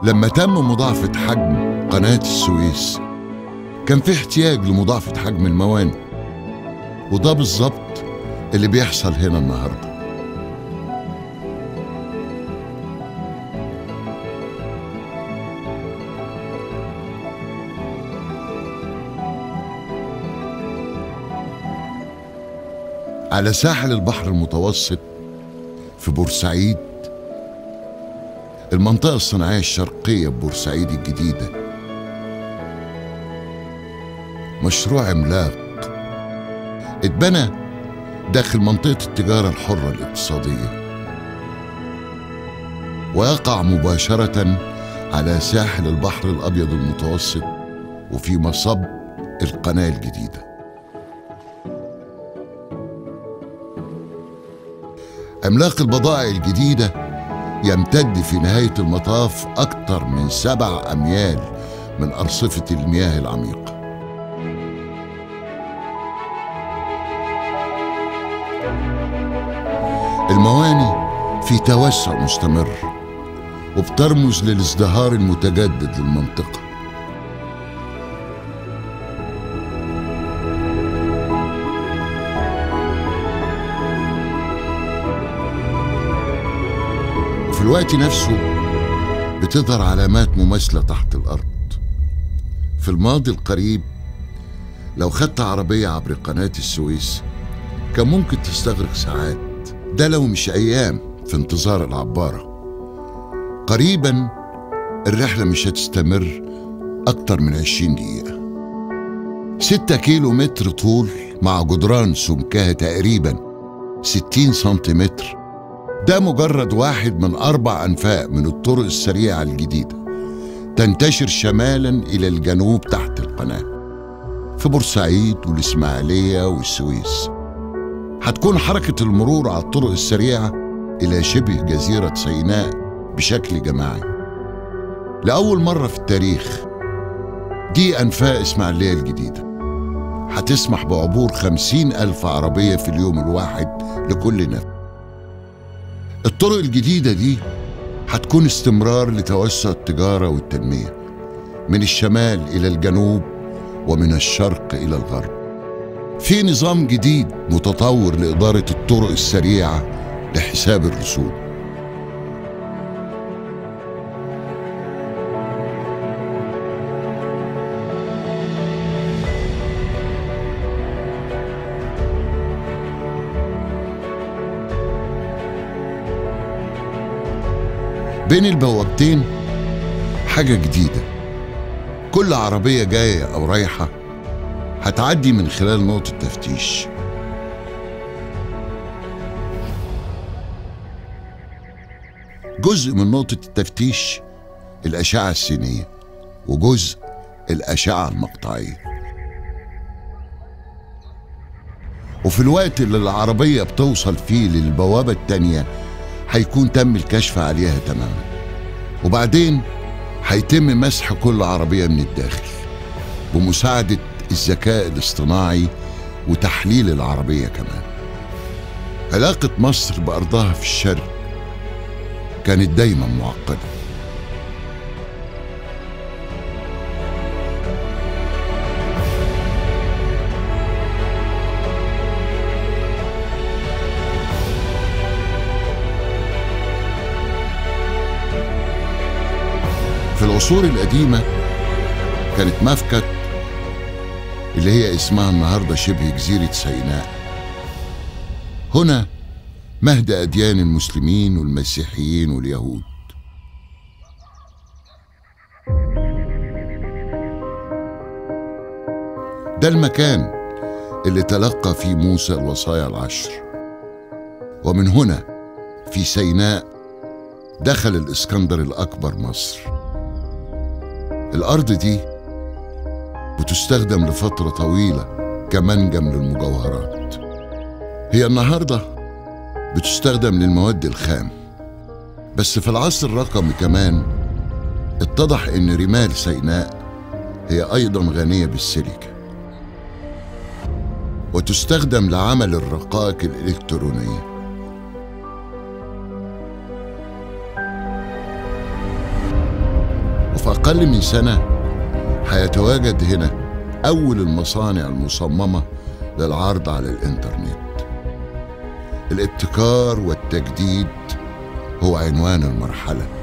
لما تم مضاعفة حجم قناة السويس كان في احتياج لمضاعفة حجم الموانئ وده بالظبط اللي بيحصل هنا النهارده على ساحل البحر المتوسط في بورسعيد المنطقة الصناعية الشرقية ببورسعيد الجديدة مشروع عملاق اتبنى داخل منطقة التجارة الحرة الاقتصادية ويقع مباشرة على ساحل البحر الأبيض المتوسط وفي مصب القناة الجديدة عملاق البضائع الجديدة يمتد في نهاية المطاف أكثر من سبع أميال من أرصفة المياه العميقة المواني في توسع مستمر وبترمز للازدهار المتجدد للمنطقة وفي الوقت نفسه بتظهر علامات مماثلة تحت الأرض في الماضي القريب لو خدت عربية عبر قناة السويس كان ممكن تستغرق ساعات ده لو مش أيام في انتظار العبارة قريبا الرحلة مش هتستمر أكتر من عشرين دقيقة ستة كيلو متر طول مع جدران سمكها تقريبا ستين سنتيمتر ده مجرد واحد من أربع أنفاق من الطرق السريعة الجديدة تنتشر شمالا إلى الجنوب تحت القناة في بورسعيد والإسماعيلية والسويس هتكون حركة المرور على الطرق السريعة إلى شبه جزيرة سيناء بشكل جماعي لأول مرة في التاريخ دي أنفاق إسماعيلية الجديدة هتسمح بعبور خمسين ألف عربية في اليوم الواحد لكل نفس الطرق الجديدة دي هتكون استمرار لتوسع التجارة والتنمية من الشمال إلى الجنوب ومن الشرق إلى الغرب في نظام جديد متطور لإدارة الطرق السريعة لحساب الرسوم بين البوابتين حاجة جديدة كل عربية جاية أو رايحة هتعدي من خلال نقطة تفتيش جزء من نقطة التفتيش الأشعة السينية وجزء الأشعة المقطعية وفي الوقت اللي العربية بتوصل فيه للبوابة التانية هيكون تم الكشف عليها تماما وبعدين هيتم مسح كل عربية من الداخل بمساعدة الذكاء الاصطناعي وتحليل العربية كمان علاقة مصر بأرضها في الشرق كانت دايما معقدة في العصور القديمة كانت مفكت اللي هي اسمها النهاردة شبه جزيرة سيناء هنا مهد أديان المسلمين والمسيحيين واليهود ده المكان اللي تلقى فيه موسى الوصايا العشر ومن هنا في سيناء دخل الإسكندر الأكبر مصر الأرض دي بتستخدم لفترة طويلة كمنجم للمجوهرات هي النهاردة بتستخدم للمواد الخام بس في العصر الرقمي كمان اتضح ان رمال سيناء هي ايضا غنية بالسيليكا وتستخدم لعمل الرقائق الالكترونيه أقل من سنة هيتواجد هنا أول المصانع المصممة للعرض على الإنترنت الابتكار والتجديد هو عنوان المرحله